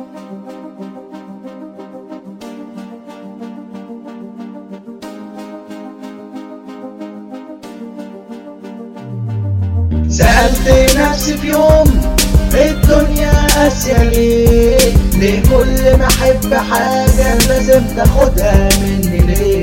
سألت نفسي في يوم الدنيا قاسية ليه ليه كل ما احب حاجة لازم تاخدها مني ليه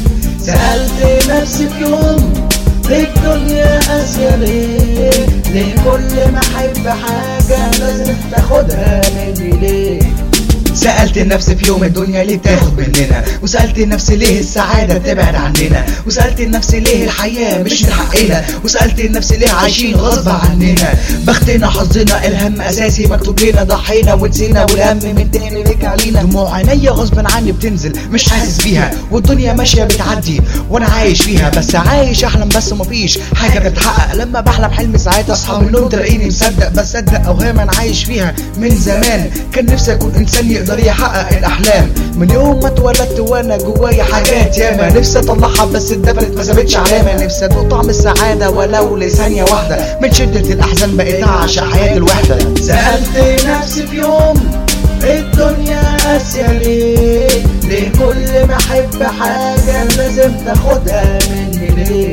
سألت نفسي في يوم الدنيا قاسية ليه ليه كل ما احب حاجة لازم تاخدها مني ليه سألت نفسي في يوم الدنيا ليه تاخد مننا وسألت نفسي ليه السعادة تبعد عننا وسألت نفسي ليه الحياة مش من حقنا وسألت نفسي ليه عايشين غصب عننا بختنا حظنا الهم أساسي مكتوب لنا ضحينا ونسينا والهم من تاني ليك علينا دموع عينيا غصب عني بتنزل مش حاسس بيها والدنيا ماشية بتعدي وانا عايش فيها بس عايش احلم بس مفيش حاجة بتتحقق لما بحلم حلم ساعات اصحى من النوم تلاقيني مصدق بصدق اوهام انا عايش فيها من زمان كان نفسي اكون انسان يقدر يحقق الاحلام من يوم ما اتولدت وانا جوايا حاجات ياما نفسي اطلعها بس اتدفنت ما سابتش علامه نفسي ادوق طعم السعاده ولو لثانيه واحده من شده الاحزان بقيت اعشق حياه الوحده سالت نفسي في يوم الدنيا قاسية ليه ليه كل ما احب حاجة لازم تاخدها مني ليه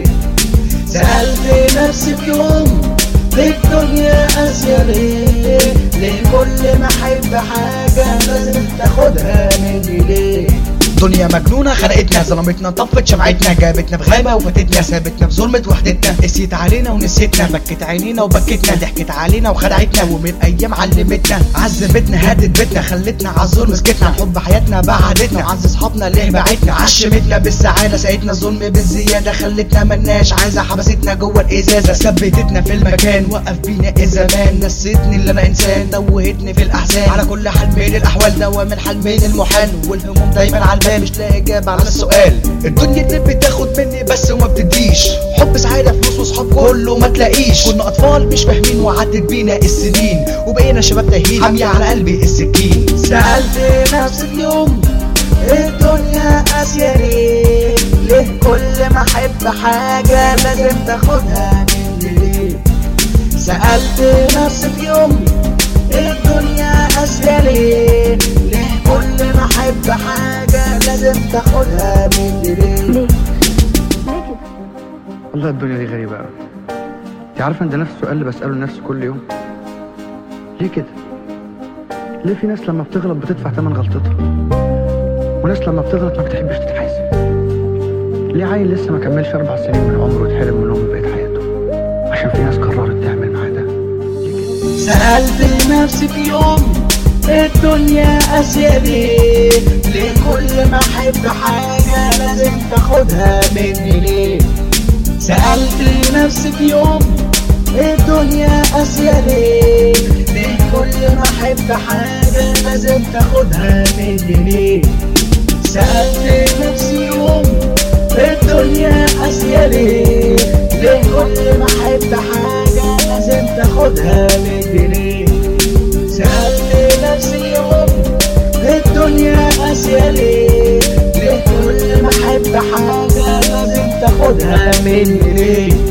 سألت نفسي في يوم الدنيا قاسية ليه ليه كل ما احب حاجة لازم تاخدها مني ليه دنيا مجنونة خلقتنا ظلمتنا طفت شمعتنا جابتنا في غابة وفاتتنا سابتنا في ظلمة وحدتنا قسيت علينا ونسيتنا بكت عينينا وبكتنا ضحكت علينا وخدعتنا ومن ايام علمتنا عذبتنا هدت بيتنا خلتنا عالظلم سكتنا حب حياتنا بعدتنا عز اصحابنا ليه بعتنا عشمتنا بالسعادة سقتنا الظلم بالزيادة خلتنا ملناش عايزة حبستنا جوه الازازة ثبتتنا في المكان وقف بينا الزمان نسيتني اللي انا انسان توهتني في الاحزان على كل حال بين الاحوال دوام الحال بين المحال والهموم دايما على البال مش لاقي اجابه على السؤال الدنيا تلب تاخد مني بس وما بتديش حب سعاده فلوس وصحاب كله ما تلاقيش كنا اطفال مش فاهمين وعدت بينا السنين وبقينا شباب تاهين حامية على قلبي السكين سالت نفسي في يوم الدنيا قاسية ليه ليه كل ما احب حاجة لازم تاخدها مني ليه سألت نفسي في يوم الدنيا قاسية ليه ليه كل ما احب حاجة لازم تاخدها مني ليه ليه؟ ليه كده؟ والله الدنيا دي غريبة أوي أنت عارفة إن ده نفس السؤال اللي بسأله لنفسي كل يوم ليه كده؟ ليه في ناس لما بتغلط بتدفع ثمن غلطتها وناس لما بتغلط ما بتحبش تتحاسب ليه عيل لسه ما كملش أربع سنين من عمره يتحرم منهم من بقية حياته عشان في ناس قررت تعمل معاه ده ليه كده؟ سألت نفسي في يوم الدنيا قاسية ليه ليه كل ما احب حاجة لازم تاخدها مني ليه سألت نفسي في يوم الدنيا قاسية ليه ليه كل ما احب حاجة لازم تاخدها مني ليه سألت نفسي يوم الدنيا قاسية ليه ليه كل ما احب حاجة لازم تاخدها مني ليه سألت نفسي يوم الدنيا قاسية ليه ليه كل ما احب حاجة لازم تاخدها مني ليه